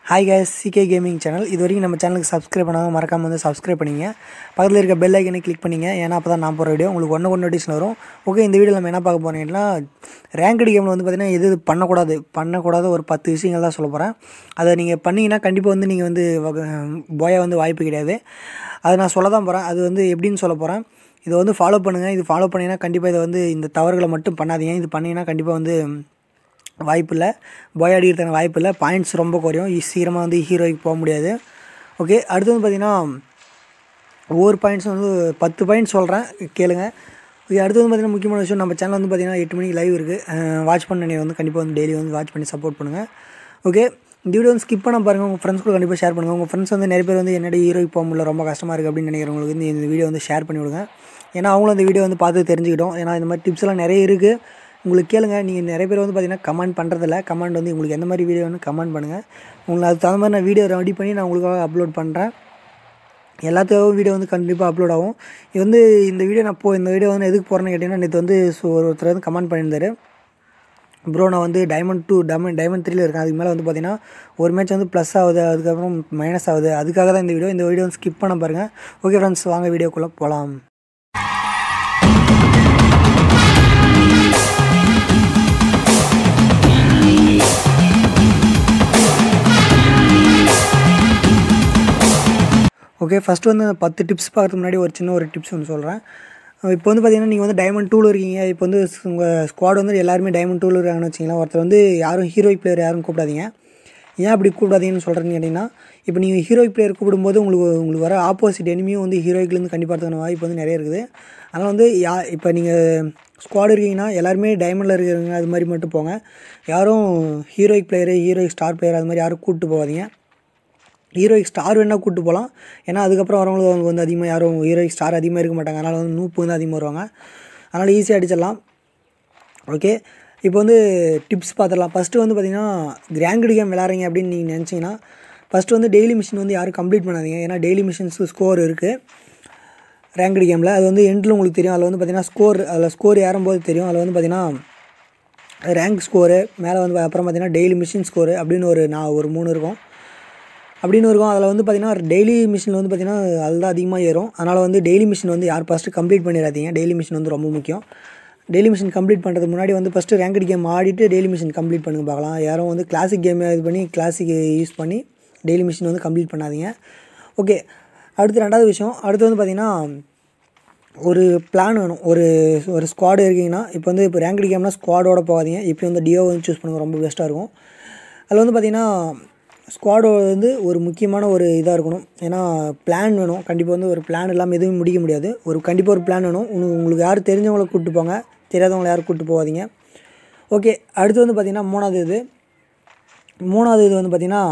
hi guys CK gaming channel இது வரைக்கும் நம்ம சேனலுக்கு சப்ஸ்கிரைப் பண்ணாமல் மறக்காமல் வந்து சப்ஸ்கிரைப் பண்ணிங்க பக்கத்தில் இருக்க பெல் ஐக்கனை கிளிக் பண்ணிங்க ஏன்னா அப்போ தான் நான் போகிற வீடியோ உங்களுக்கு ஒன்று ஒன்று நோட்டிஸ் வரும் ஓகே இந்த வீடியோ நம்ம என்ன பார்க்க போகிறீங்கன்னா ரேங்கடு கேமில் வந்து பார்த்திங்கன்னா எது எது பண்ணக்கூடாது பண்ணக்கூடாத ஒரு பத்து விஷயங்கள் தான் சொல்ல போகிறேன் அதை நீங்கள் பண்ணிங்கன்னா கண்டிப்பாக வந்து நீங்கள் வந்து போயா வந்து வாய்ப்பு கிடையாது அதை நான் சொல்ல தான் போகிறேன் அது வந்து எப்படின்னு சொல்ல போகிறேன் இதை வந்து ஃபாலோ பண்ணுங்கள் இது ஃபாலோ பண்ணிங்கன்னா கண்டிப்பாக இதை வந்து இந்த தவறுகளை மட்டும் பண்ணாதீங்க இது பண்ணிங்கன்னா கண்டிப்பாக வந்து வாய்ப்பு இல்லை பாய் அடிக்கிறதுக்கான வாய்ப்பு இல்லை பாயிண்ட்ஸ் ரொம்ப குறையும் ஈ- சீக்கிரமாக வந்து ஹீரோய்க்கு போக முடியாது ஓகே அடுத்து வந்து பார்த்திங்கன்னா ஒவ்வொரு பாயிண்ட்ஸ் வந்து பத்து பாயிண்ட்ஸ் சொல்கிறேன் கேளுங்க ஓகே அடுத்து வந்து பார்த்திங்கன்னா முக்கியமான விஷயம் நம்ம சேனல் வந்து பார்த்திங்கன்னா எட்டு மணிக்கு லைவ் இருக்குது வாட்ச் பண்ண நீங்கள் வந்து கண்டிப்பாக வந்து டெய்லி வந்து வாட்ச் பண்ணி சப்போர்ட் பண்ணுங்கள் ஓகே இந்த வீடியோ வந்து ஸ்கிப் பண்ண பாருங்கள் உங்கள் ஃப்ரெண்ட்ஸ் கூட கண்டிப்பாக ஷேர் பண்ணுங்கள் உங்கள் ஃப்ரெண்ட்ஸ் வந்து நிறைய பேர் வந்து என்னடி ஹீரோய்க்கு போக முடியல ரொம்ப கஷ்டமாக இருக்குது அப்படின்னு நினைக்கிறவங்களுக்கு வந்து இந்த வீடியோ வந்து ஷேர் பண்ணி விடுங்க ஏன்னா அவங்களும் இந்த வீடியோ வந்து பார்த்து தெரிஞ்சுக்கிட்டோம் ஏன்னா இந்த மாதிரி டிப்ஸ் எல்லாம் நிறைய இருக்குது உங்களுக்கு கேளுங்க நீங்கள் நிறைய பேர் வந்து பார்த்தீங்கன்னா கமெண்ட் பண்ணுறதில்ல கமெண்ட் வந்து உங்களுக்கு எந்த மாதிரி வீடியோ வந்து கமெண்ட் பண்ணுங்கள் உங்களுக்கு அதுக்கு தகுந்த மாதிரி நான் வீடியோ ரெடி பண்ணி நான் உங்களுக்காக அப்லோட் பண்ணுறேன் எல்லாத்துக்கும் வீடியோ வந்து கண்டிப்பாக அப்லோட் ஆகும் இது வந்து இந்த வீடியோ நான் போ இந்த வீடியோ வந்து எதுக்கு போகிறேன்னு கேட்டிங்கன்னா நேற்று வந்து சு- ஒருத்தர் வந்து கமெண்ட் பண்ணியிருந்தாரு ப்ரோ நான் வந்து டைமண்ட் டூ டைமண்ட் டைமண்ட் த்ரீல இருக்கேன் அதுக்கு மேலே வந்து பார்த்தீங்கன்னா ஒரு மேட்ச் வந்து ப்ளஸ் ஆகுது அதுக்கப்புறம் மைனஸ் ஆகுது அதுக்காக தான் இந்த வீடியோ இந்த வீடியோ வந்து ஸ்கிப் பண்ண பாருங்கள் ஓகே ஃப்ரெண்ட்ஸ் வாங்க வீடியோக்குள்ளே போகலாம் ஓகே ஃபஸ்ட்டு வந்து அந்த பத்து டிப்ஸ் பார்க்கறதுக்கு முன்னாடி ஒரு சின்ன ஒரு டிப்ஸ் ஒன்று சொல்கிறேன் இப்போ வந்து பார்த்தீங்கன்னா நீங்கள் வந்து டைமண்ட் டூவில் இருக்கீங்க இப்போ வந்து உங்கள் ஸ்குவாட் வந்து எல்லாருமே டைமண்ட் டூவில் இருக்காங்கன்னு வச்சிங்களேன் ஒருத்தர் வந்து யாரும் ஹீரோயிக் பிளேயர் யாரும் கூப்பிடாதீங்க ஏன் அப்படி கூப்பிடாதீங்கன்னு சொல்கிறேன்னு கேட்டிங்கன்னா இப்போ நீங்கள் ஹீரோயிக் பிளேயர் கூப்பிடும்போது உங்களுக்கு உங்களுக்கு வர ஆப்போசிட் எனிமியும் வந்து ஹீரோயிக்லேருந்து கண்டிப்பாக இருக்கிற வாய்ப்பு வந்து நிறைய இருக்குது அதனால் வந்து யா இப்போ நீங்கள் ஸ்குவாட் இருக்கீங்கன்னா எல்லாருமே டைமண்டில் இருக்கிறவங்க அது மாதிரி மட்டும் போங்க யாரும் heroic player heroic star player அது மாதிரி யாரும் கூப்பிட்டு போகாதீங்க ஹீரோயிக் ஸ்டார் வேணால் கூப்பிட்டு போகலாம் ஏன்னா அதுக்கப்புறம் வரவங்களுக்கு அவங்க வந்து அதிகமாக யாரும் ஹீரோயிக் ஸ்டார் அதிகமாக இருக்க மாட்டாங்க அதனால் வந்து நூப்பு வந்து அதிகமாக வருவாங்க அதனால் ஈஸியாக அடிச்சிடலாம் ஓகே இப்போ வந்து டிப்ஸ் பார்த்துடலாம் ஃபஸ்ட்டு வந்து பார்த்தீங்கன்னா கிராங்கடு கேம் விளாட்றீங்க அப்படின்னு நீங்கள் நினச்சிங்கன்னா ஃபஸ்ட்டு வந்து டெய்லி மிஷின் வந்து யாரும் கம்ப்ளீட் பண்ணாதீங்க ஏன்னா டெய்லி மிஷின்ஸ் ஸ்கோர் இருக்குது ரேங்கடு கேமில் அது வந்து எண்டில் உங்களுக்கு தெரியும் அதில் வந்து பார்த்தீங்கன்னா ஸ்கோர் அதில் ஸ்கோர் ஏறும்போது தெரியும் அதில் வந்து பார்த்தீங்கன்னா ரேங்க் ஸ்கோரு மேலே வந்து அப்புறம் பார்த்தீங்கன்னா டெய்லி மிஷின் ஸ்கோரு அப்படின்னு ஒரு நான் ஒரு மூணு இருக்கும் அப்படின்னு இருக்கும் அதில் வந்து பார்த்திங்கன்னா டெய்லி மிஷினில் வந்து பார்த்திங்கன்னா அதுதான் அதிகமாக ஏறும் அதனால் வந்து டெய்லி மிஷின் வந்து யார் ஃபஸ்ட்டு கம்ப்ளீட் பண்ணிடாதீங்க டெய்லி மிஷின் வந்து ரொம்ப முக்கியம் டெய்லி மிஷின் கம்ப்ளீட் பண்ணுறதுக்கு முன்னாடி வந்து ஃபஸ்ட்டு ரேங்கட் கேம் ஆடிட்டு டெய்லி மிஷின் கம்ப்ளீட் பண்ணுங்க பார்க்கலாம் யாரும் வந்து கிளாசிக் கேம் இது பண்ணி கிளாசிக் யூஸ் பண்ணி டெய்லி மிஷின் வந்து கம்ப்ளீட் பண்ணாதீங்க ஓகே அடுத்து ரெண்டாவது விஷயம் அடுத்து வந்து பார்த்திங்கன்னா ஒரு பிளான் வேணும் ஒரு ஒரு ஸ்குவாடு இருக்கீங்கன்னா இப்போ வந்து இப்போ ரேங்கட் கேம்னா ஸ்குவாடோட போகாதீங்க இப்போ வந்து டியோ வந்து சூஸ் பண்ணுங்க ரொம்ப பெஸ்ட்டாக இருக்கும் அதில் வந்து பார்த்திங்கன்னா ஸ்குவாடோ வந்து ஒரு முக்கியமான ஒரு இதாக இருக்கணும் ஏன்னா பிளான் வேணும் கண்டிப்பாக வந்து ஒரு பிளான் இல்லாமல் எதுவும் முடிக்க முடியாது ஒரு கண்டிப்பாக ஒரு பிளான் வேணும் உங்களுக்கு உங்களுக்கு யார் தெரிஞ்சவங்கள கூப்பிட்டு போங்க தெரியாதவங்கள யாரும் கூப்பிட்டு போகாதீங்க ஓகே அடுத்து வந்து பார்த்திங்கன்னா மூணாவது இது மூணாவது இது வந்து பார்த்திங்கன்னா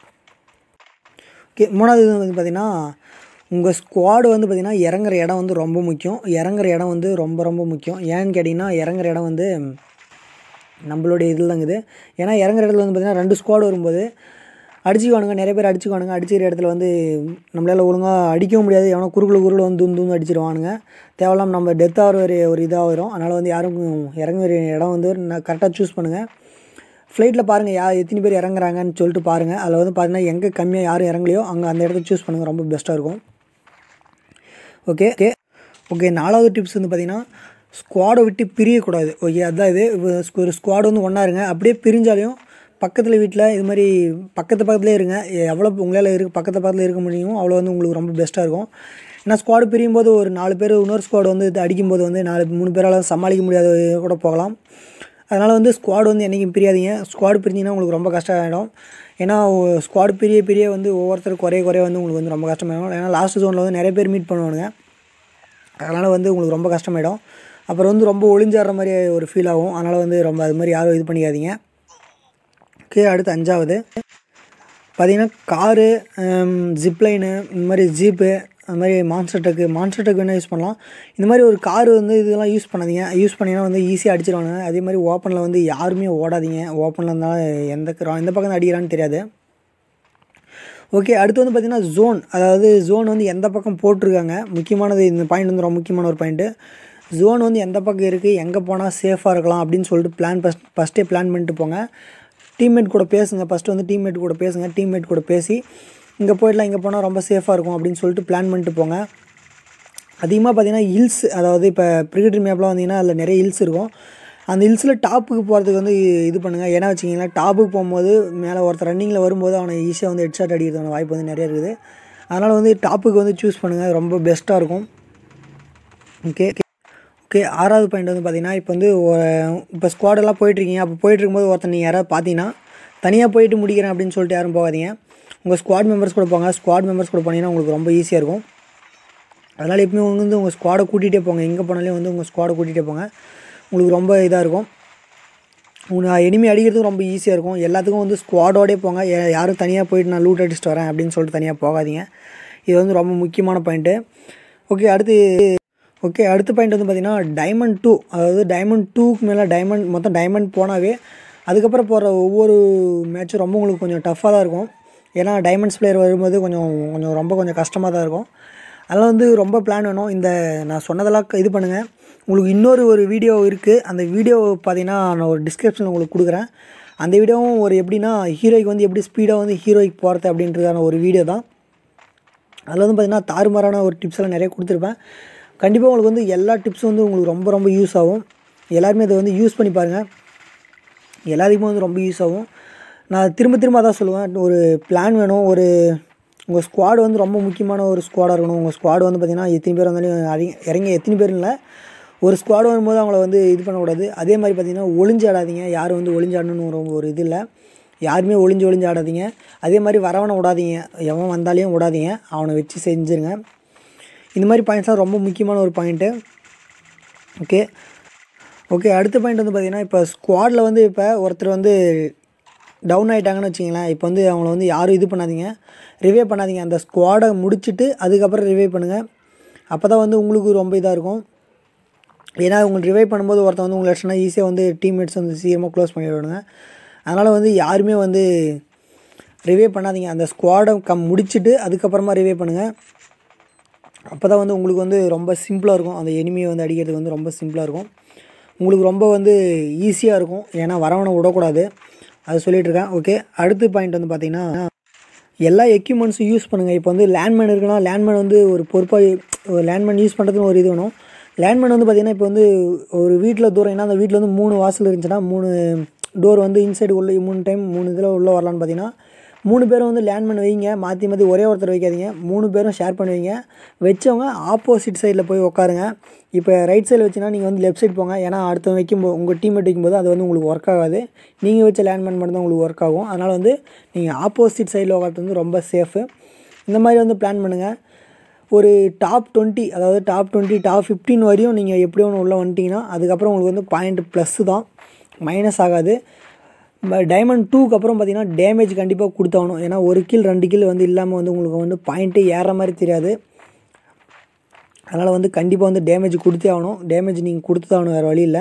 ஓகே மூணாவது இது வந்து பார்த்திங்கன்னா உங்கள் ஸ்குவாடு வந்து பார்த்திங்கன்னா இறங்குற இடம் வந்து ரொம்ப முக்கியம் இறங்குற இடம் வந்து ரொம்ப ரொம்ப முக்கியம் ஏன்னு கேட்டிங்கன்னா இறங்குற இடம் வந்து நம்மளுடைய இதில் தாங்குது ஏன்னா இறங்குற இடத்துல வந்து பார்த்திங்கன்னா ரெண்டு ஸ்குவாடு வரும்போது அடிச்சுக்குவானுங்க நிறைய பேர் அடிச்சுக்குவானுங்க அடிச்சுக்கிற இடத்துல வந்து நம்மளால் ஒழுங்காக அடிக்கவும் முடியாது எவனோ குறுக்குல குறுக்குல வந்து துந்து துந்து அடிச்சிருவானுங்க தேவையில்லாம நம்ம டெத் ஆகிற ஒரு ஒரு இதாக வரும் அதனால் வந்து யாரும் இறங்குற இடம் வந்து கரெக்டாக சூஸ் பண்ணுங்கள் ஃப்ளைட்டில் பாருங்கள் யா எத்தனை பேர் இறங்குறாங்கன்னு சொல்லிட்டு பாருங்கள் அதில் வந்து பார்த்தீங்கன்னா எங்கே கம்மியாக யாரும் இறங்கலையோ அங்கே அந்த இடத்த சூஸ் பண்ணுங்கள் ரொம்ப பெஸ்ட்டாக இருக்கும் ஓகே ஓகே ஓகே நாலாவது டிப்ஸ் வந்து பார்த்தீங்கன்னா ஸ்குவாடை விட்டு பிரியக்கூடாது ஓகே அதான் இது இப்போ ஒரு ஸ்குவாடு வந்து ஒன்றா இருங்க அப்படியே பிரிஞ்சாலையும் பக்கத்தில் வீட்டில் இது மாதிரி பக்கத்து பக்கத்துலேயே இருங்க எவ்வளோ உங்களால் இருக்க பக்கத்து பக்கத்தில் இருக்க முடியுமோ அவ்வளோ வந்து உங்களுக்கு ரொம்ப பெஸ்ட்டாக இருக்கும் ஏன்னா ஸ்குவாடு பிரியும் போது ஒரு நாலு பேர் இன்னொரு ஸ்குவாடு வந்து இது அடிக்கும்போது வந்து நாலு மூணு பேரால் சமாளிக்க முடியாத கூட போகலாம் அதனால் வந்து ஸ்குவாடு வந்து என்றைக்கும் பிரியாதீங்க ஸ்குவாடு பிரிஞ்சிங்கன்னா உங்களுக்கு ரொம்ப கஷ்டம் ஆகிடும் ஏன்னா ஸ்குவாடு பிரிய பிரிய வந்து ஒவ்வொருத்தர் குறைய குறைய வந்து உங்களுக்கு வந்து ரொம்ப கஷ்டமாயிடும் ஏன்னா லாஸ்ட் ஜோனில் வந்து நிறைய பேர் மீட் பண்ணுவானுங்க அதனால் வந்து உங்களுக்கு ரொம்ப கஷ்டமாயிடும் அப்புறம் வந்து ரொம்ப ஒளிஞ்சாடுற மாதிரி ஒரு ஃபீல் ஆகும் அதனால் வந்து ரொம்ப அது மாதிரி யாரும் இது பண்ணிக்காதீங்க ஓகே அடுத்து அஞ்சாவது பார்த்தீங்கன்னா காரு ஜிப்லைனு இந்த மாதிரி ஜீப்பு அந்த மாதிரி மான்ஸ்டர் ட்ரக்கு மான்ஸ்டர் ட்ரக் வேணால் யூஸ் பண்ணலாம் இந்த மாதிரி ஒரு கார் வந்து இதெல்லாம் யூஸ் பண்ணாதீங்க யூஸ் பண்ணிங்கன்னா வந்து ஈஸியாக அடிச்சிருவாங்க அதே மாதிரி ஓப்பனில் வந்து யாருமே ஓடாதீங்க ஓப்பனில் இருந்தாலும் எந்த க- எந்த பக்கம் அடிக்கிறான்னு தெரியாது ஓகே அடுத்து வந்து பார்த்திங்கன்னா ஜோன் அதாவது ஜோன் வந்து எந்த பக்கம் போட்டிருக்காங்க முக்கியமானது இந்த பாயிண்ட் வந்து ரொம்ப முக்கியமான ஒரு பாயிண்ட்டு ஜோன் வந்து எந்த பக்கம் இருக்குது எங்கே போனால் சேஃபாக இருக்கலாம் அப்படின்னு சொல்லிட்டு பிளான் ஃபஸ்ட் ஃபஸ்ட்டே பிளான் பண்ணிட்டு போங்க டீம்மேட் கூட பேசுங்க ஃபஸ்ட்டு வந்து டீம்மேட் கூட பேசுங்க டீம்மேட் கூட பேசி இங்கே போயிடலாம் இங்கே போனால் ரொம்ப சேஃபாக இருக்கும் அப்படின்னு சொல்லிட்டு பிளான் பண்ணிட்டு போங்க அதிகமாக பார்த்தீங்கன்னா ஹில்ஸ் அதாவது இப்போ ப்ரிகேட்டரி மேப்லாம் வந்தீங்கன்னா அதில் நிறைய ஹில்ஸ் இருக்கும் அந்த ஹில்ஸில் டாப்புக்கு போகிறதுக்கு வந்து இது பண்ணுங்கள் ஏன்னா வச்சிங்கன்னா டாப்புக்கு போகும்போது மேலே ஒருத்தர் ரன்னிங்கில் வரும்போது அவனை ஈஸியாக வந்து ஹெட்ஷாட் அடிக்கிறதுக்கான வாய்ப்பு வந்து நிறைய இருக்குது அதனால் வந்து டாப்புக்கு வந்து சூஸ் பண்ணுங்கள் ரொம்ப பெஸ்ட்டாக இருக்கும் ஓகே ஓகே ஆறாவது பாயிண்ட் வந்து பார்த்தீங்கன்னா இப்போ வந்து ஒ- இப்போ ஸ்குவாடெல்லாம் போயிட்டுருக்கீங்க அப்போ போயிட்டு இருக்கும்போது ஒருத்தர் நீங்கள் யாராவது பார்த்தீங்கன்னா தனியாக போயிட்டு முடிக்கிறேன் அப்படின்னு சொல்லிட்டு யாரும் போகாதீங்க உங்கள் ஸ்குவாட் மெம்பர்ஸ் கூட போங்க ஸ்குவாட் மெம்பர்ஸ் கூட போனீங்கன்னா உங்களுக்கு ரொம்ப ஈஸியாக இருக்கும் அதனால் எப்பவுமே வந்து உங்கள் ஸ்குவாடை கூட்டிகிட்டே போங்க எங்கே போனாலும் வந்து உங்கள் ஸ்குவாடை கூட்டிகிட்டே போங்க உங்களுக்கு ரொம்ப இதாக இருக்கும் உங்களுக்கு எனிமி அடிக்கிறதுக்கு ரொம்ப ஈஸியாக இருக்கும் எல்லாத்துக்கும் வந்து ஸ்குவாடோடே போங்க யா- யாரும் தனியாக போயிட்டு நான் லூட் அடிச்சுட்டு வரேன் அப்படின்னு சொல்லிட்டு தனியாக போகாதீங்க இது வந்து ரொம்ப முக்கியமான பாயிண்ட்டு ஓகே அடுத்து ஓகே அடுத்த பாயிண்ட் வந்து பார்த்திங்கன்னா டைமண்ட் டூ அதாவது டைமண்ட் டூக்கு மேலே டைமண்ட் மொத்தம் டைமண்ட் போனாவே அதுக்கப்புறம் போகிற ஒவ்வொரு மேட்சும் ரொம்ப உங்களுக்கு கொஞ்சம் டஃப்பாக தான் இருக்கும் ஏன்னா டைமண்ட்ஸ் பிளேயர் வரும்போது கொஞ்சம் கொஞ்சம் ரொம்ப கொஞ்சம் கஷ்டமாக தான் இருக்கும் அதெல்லாம் வந்து ரொம்ப பிளான் வேணும் இந்த நான் சொன்னதெல்லாம் க- இது பண்ணுங்கள் உங்களுக்கு இன்னொரு ஒரு வீடியோ இருக்குது அந்த வீடியோ பார்த்தீங்கன்னா நான் ஒரு டிஸ்கிரிப்ஷனில் உங்களுக்கு கொடுக்குறேன் அந்த வீடியோவும் ஒரு எப்படின்னா ஹீரோய்க்கு வந்து எப்படி ஸ்பீடாக வந்து ஹீரோய்க்கு போகிறது அப்படின்றதான ஒரு வீடியோ தான் அதில் வந்து பார்த்திங்கன்னா தாறுமாறான ஒரு டிப்ஸ் எல்லாம் நிறைய கொடுத்துருப்பேன் கண்டிப்பாக உங்களுக்கு வந்து எல்லா டிப்ஸும் வந்து உங்களுக்கு ரொம்ப ரொம்ப யூஸ் ஆகும் எல்லாருமே அதை வந்து யூஸ் பண்ணி பாருங்கள் எல்லாத்துக்குமே வந்து ரொம்ப யூஸ் ஆகும் நான் திரும்ப திரும்ப அதான் சொல்லுவேன் ஒரு பிளான் வேணும் ஒரு உங்கள் ஸ்குவாடு வந்து ரொம்ப முக்கியமான ஒரு ஸ்குவாடாக இருக்கணும் உங்கள் ஸ்குவாடு வந்து பார்த்திங்கன்னா எத்தனை பேர் வந்தாலும் அறி- இறங்கி எத்தனை பேர் இல்லை ஒரு ஸ்குவாடு வரும்போது அவங்கள வந்து இது பண்ணக்கூடாது அதே மாதிரி பார்த்திங்கன்னா ஒளிஞ்சு ஆடாதீங்க யாரும் வந்து ஒளிஞ்சாடணும்னு ஒரு ஒரு இது இல்லை யாருமே ஒளிஞ்சு ஒளிஞ்சு ஆடாதீங்க அதே மாதிரி வரவனை விடாதீங்க எவன் வந்தாலையும் விடாதீங்க அவனை வச்சு செஞ்சுருங்க இந்த மாதிரி பாயிண்ட்ஸ்லாம் ரொம்ப முக்கியமான ஒரு பாயிண்ட்டு ஓகே ஓகே அடுத்த பாயிண்ட் வந்து பார்த்திங்கன்னா இப்போ ஸ்குவாடில் வந்து இப்போ ஒருத்தர் வந்து டவுன் ஆகிட்டாங்கன்னு வச்சிங்களேன் இப்போ வந்து அவங்கள வந்து யாரும் இது பண்ணாதீங்க ரிவே பண்ணாதீங்க அந்த ஸ்குவாடை முடிச்சுட்டு அதுக்கப்புறம் ரிவே பண்ணுங்கள் அப்போ தான் வந்து உங்களுக்கு ரொம்ப இதாக இருக்கும் ஏன்னா உங்களுக்கு ரிவைவ் பண்ணும்போது ஒருத்தன் வந்து உங்களை அடிச்சுனா ஈஸியாக வந்து டீம்மேட்ஸ் வந்து சீக்கிரமாக க்ளோஸ் பண்ணிவிடுவாங்க அதனால் வந்து யாருமே வந்து ரிவே பண்ணாதீங்க அந்த ஸ்குவாடை கம் முடிச்சுட்டு அதுக்கப்புறமா ரிவே பண்ணுங்கள் அப்போ தான் வந்து உங்களுக்கு வந்து ரொம்ப சிம்பிளாக இருக்கும் அந்த எனிமியை வந்து அடிக்கிறதுக்கு வந்து ரொம்ப சிம்பிளாக இருக்கும் உங்களுக்கு ரொம்ப வந்து ஈஸியாக இருக்கும் ஏன்னா வரவனை விடக்கூடாது அது சொல்லிட்டு இருக்கேன் ஓகே அடுத்த பாயிண்ட் வந்து பார்த்தீங்கன்னா எல்லா எக்யூப்மெண்ட்ஸும் யூஸ் பண்ணுங்கள் இப்போ வந்து லேண்ட்மேன் இருக்குன்னா லேண்ட்மேன் வந்து ஒரு பொறுப்பாக ஒரு லேண்ட்மேன் யூஸ் பண்ணுறதுன்னு ஒரு இது வேணும் லேண்ட்மேன் வந்து பார்த்திங்கன்னா இப்போ வந்து ஒரு வீட்டில் தூரம் ஏன்னா அந்த வீட்டில் வந்து மூணு வாசல் இருந்துச்சுன்னா மூணு டோர் வந்து இன்சைடு உள்ள மூணு டைம் மூணு இதில் உள்ளே வரலான்னு பார்த்தீங்கன்னா மூணு பேரும் வந்து லேண்ட்மேன் வைங்க மாற்றி மாற்றி ஒரே ஒருத்தர் வைக்காதீங்க மூணு பேரும் ஷேர் பண்ணி வைங்க வச்சவங்க ஆப்போசிட் சைடில் போய் உட்காருங்க இப்போ ரைட் சைடில் வச்சுன்னா நீங்கள் வந்து லெஃப்ட் சைடு போங்க ஏன்னா அடுத்தவங்க வைக்கும்போது உங்கள் டீம்மேட் வைக்கும்போது அது வந்து உங்களுக்கு ஒர்க் ஆகாது நீங்கள் வச்ச லேண்ட்மேன் மட்டும் தான் உங்களுக்கு ஒர்க் ஆகும் அதனால் வந்து நீங்கள் ஆப்போசிட் சைடில் உட்காந்து வந்து ரொம்ப சேஃபு இந்த மாதிரி வந்து பிளான் பண்ணுங்கள் ஒரு டாப் டுவெண்ட்டி அதாவது டாப் டுவெண்ட்டி டாப் ஃபிஃப்டீன் வரையும் நீங்கள் எப்படி ஒன்று உள்ளே வந்துட்டீங்கன்னா அதுக்கப்புறம் உங்களுக்கு வந்து பாயிண்ட் ப்ளஸ்ஸு தான் மைனஸ் ஆகாது டைமண்ட் டூக்கு அப்புறம் பார்த்தீங்கன்னா டேமேஜ் கண்டிப்பாக கொடுத்தாகணும் ஏன்னா ஒரு கில் ரெண்டு கில் வந்து இல்லாமல் வந்து உங்களுக்கு வந்து பாயிண்ட்டே ஏற மாதிரி தெரியாது அதனால் வந்து கண்டிப்பாக வந்து டேமேஜ் கொடுத்தே ஆகணும் டேமேஜ் நீங்கள் கொடுத்து தான் ஆகணும் வேறு வழி இல்லை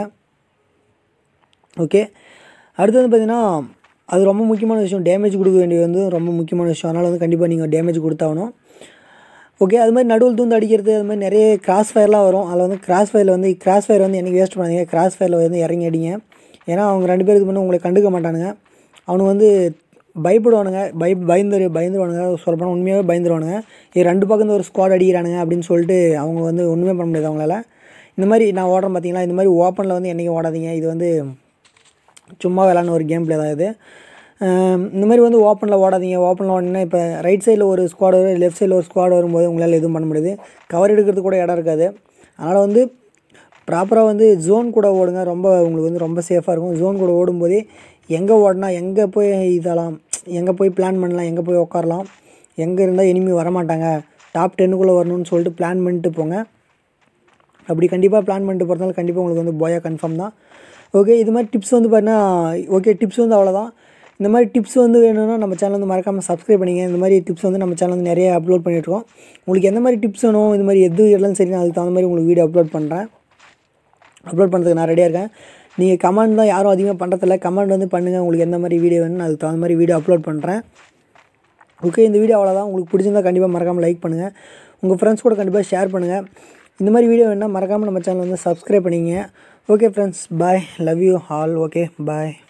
ஓகே அடுத்து வந்து பார்த்தீங்கன்னா அது ரொம்ப முக்கியமான விஷயம் டேமேஜ் கொடுக்க வேண்டியது வந்து ரொம்ப முக்கியமான விஷயம் அதனால் வந்து கண்டிப்பாக நீங்கள் டேமேஜ் கொடுத்தாகணும் ஓகே அது மாதிரி நடுவில் தூந்து அடிக்கிறது அது மாதிரி நிறைய கிராஸ் ஃபயர்லாம் வரும் அதில் வந்து கிராஸ் ஃபயரில் வந்து கிராஸ் ஃபயர் வந்து எனக்கு வேஸ்ட் பண்ணாதீங்க கிராஸ் ஃபயரில் வந்து இறங்கி அடிங்க ஏன்னா அவங்க ரெண்டு பேருக்கு பண்ண உங்களை கண்டுக்க மாட்டானுங்க அவனுங்க வந்து பயப்படுவானுங்க பய பயந்து பயந்துருவானுங்க சொல்லப்போனால் உண்மையாகவே பயந்துருவானுங்க இது ரெண்டு பக்கம் இருந்து ஒரு ஸ்குவாட் அடிக்கிறானுங்க அப்படின்னு சொல்லிட்டு அவங்க வந்து ஒன்றுமே பண்ண முடியாது அவங்களால இந்த மாதிரி நான் ஓடுறேன் பார்த்தீங்களா இந்த மாதிரி ஓப்பனில் வந்து என்றைக்கும் ஓடாதீங்க இது வந்து சும்மா விளாட்ன ஒரு கேம் பிளே தான் இது அஹ் இந்த மாதிரி வந்து ஓப்பனில் ஓடாதீங்க ஓப்பனில் ஓடினா இப்போ ரைட் சைடில் ஒரு ஸ்குவாட் வரும் லெஃப்ட் சைடில் ஒரு ஸ்குவாட் வரும்போது உங்களால் எதுவும் பண்ண முடியாது கவர் எடுக்கிறது கூட இடம் இருக்காது அதனால் வந்து ப்ராப்பராக வந்து ஜோன் கூட ஓடுங்க ரொம்ப உங்களுக்கு வந்து ரொம்ப சேஃபாக இருக்கும் ஜோன் கூட ஓடும்போதே எங்கே ஓடினா எங்கே போய் இதெல்லாம் எங்கே போய் பிளான் பண்ணலாம் எங்கே போய் உட்காரலாம் எங்கே இருந்தால் இனிமே வரமாட்டாங்க டாப் டென்னுக்குள்ளே வரணும்னு சொல்லிட்டு பிளான் பண்ணிட்டு போங்க அப்படி கண்டிப்பாக பிளான் பண்ணிட்டு போகிறதால கண்டிப்பாக உங்களுக்கு வந்து போயா கன்ஃபார்ம் தான் ஓகே இது மாதிரி டிப்ஸ் வந்து பார்த்தீங்கன்னா ஓகே டிப்ஸ் வந்து அவ்வளோதான் இந்த மாதிரி டிப்ஸ் வந்து வேணும்னா நம்ம சேனல் வந்து மறக்காமல் சப்ஸ்கிரைப் பண்ணிங்க இந்த மாதிரி டிப்ஸ் வந்து நம்ம சேனல் வந்து நிறைய அப்லோட் பண்ணிட்டுருக்கோம் உங்களுக்கு எந்த மாதிரி டிப்ஸ் வேணும் இது மாதிரி எது எல்லாம் சரி நான் அதுக்கு தகுந்த மாதிரி உங்களுக்கு வீடியோ அப்லோட் பண்ணுறேன் அப்லோட் பண்ணுறதுக்கு நான் ரெடியாக இருக்கேன் நீங்கள் கமெண்ட் தான் யாரும் அதிகமாக பண்ணுறதில்ல கமெண்ட் வந்து பண்ணுங்கள் உங்களுக்கு எந்த மாதிரி வீடியோ வேணும்னு அதுக்கு தகுந்த மாதிரி வீடியோ அப்லோட் பண்ணுறேன் ஓகே இந்த வீடியோ அவ்வளோதான் உங்களுக்கு பிடிச்சிருந்தா கண்டிப்பாக மறக்காமல் லைக் பண்ணுங்கள் உங்கள் ஃப்ரெண்ட்ஸ் கூட கண்டிப்பாக ஷேர் பண்ணுங்கள் இந்த மாதிரி வீடியோ வேணால் மறக்காமல் நம்ம சேனல் வந்து சப்ஸ்கிரைப் பண்ணிங்க okay friends bye love you all okay bye